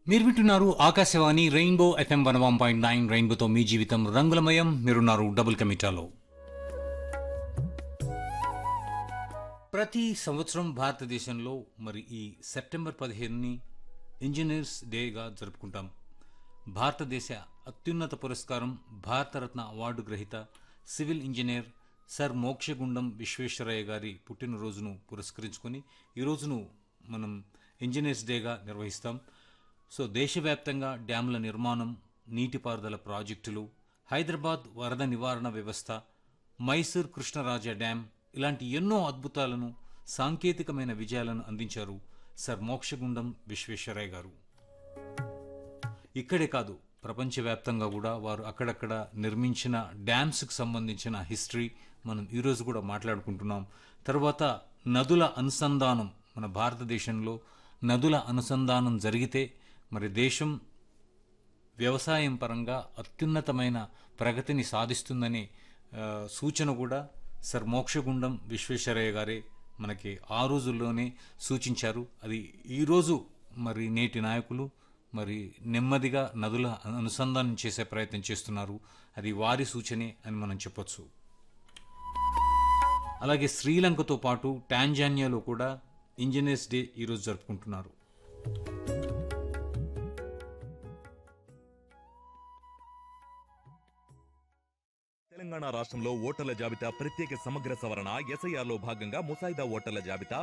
మీరు వింటున్నారు Akashvani rainbow FM one one point nine రెయిన్బోతో మీ జీవితం రంగులమయం మీరున్నారు డబుల్ కమిటాలో ప్రతి సంవత్సరం భారతదేశంలో మరి ఈ సెప్టెంబర్ పదిహేనుని ఇంజనీర్స్ డేగా జరుపుకుంటాం భారతదేశ అత్యున్నత పురస్కారం భారతరత్న అవార్డు గ్రహీత civil engineer sir Mokshagundam Visvesvaraya గారి పుట్టినరోజును పురస్కరించుకొని ఈ రోజును మనం ఇంజనీర్స్ డేగా నిర్వహిస్తాం సో దేశవ్యాప్తంగా డ్యాముల నిర్మాణం నీటిపారుదల ప్రాజెక్టులు హైదరాబాద్ వరద నివారణ వ్యవస్థ మైసూర్ కృష్ణరాజ డ్యాం ఇలాంటి ఎన్నో అద్భుతాలను సాంకేతికమైన విజయాలను అందించారు సర్ మోక్షగుండం విశ్వేశ్వరయ్య గారు ఇక్కడే కాదు ప్రపంచవ్యాప్తంగా కూడా వారు అక్కడక్కడ నిర్మించిన డ్యామ్స్కి సంబంధించిన హిస్టరీ మనం ఈరోజు కూడా మాట్లాడుకుంటున్నాం తర్వాత నదుల అనుసంధానం మన భారతదేశంలో నదుల అనుసంధానం జరిగితే మరి దేశం వ్యవసాయం పరంగా అత్యున్నతమైన ప్రగతిని సాధిస్తుందనే ఆ, సూచన కూడా సర్ మోక్షగుండం విశ్వేశ్వరయ్య గారే మనకి ఆ రోజుల్లోనే సూచించారు అది ఈరోజు మరి నేటి నాయకులు మరి నెమ్మదిగా నదుల అనుసంధానం చేసే ప్రయత్నం చేస్తున్నారు అది వారి సూచనే అని మనం చెప్పొచ్చు అలాగే శ్రీలంకతో పాటు టాంజానియాలో కూడా ఇంజనీర్స్ డే ఈరోజు జరుపుకుంటున్నారు తెలంగాణ రాష్ట్రంలో ఓటర్ల జాబితా ప్రత్యేక సమగ్ర సవరణ ఎస్ఐఆర్ లో భాగంగా ముసాయిదా ఓటర్ల జాబితా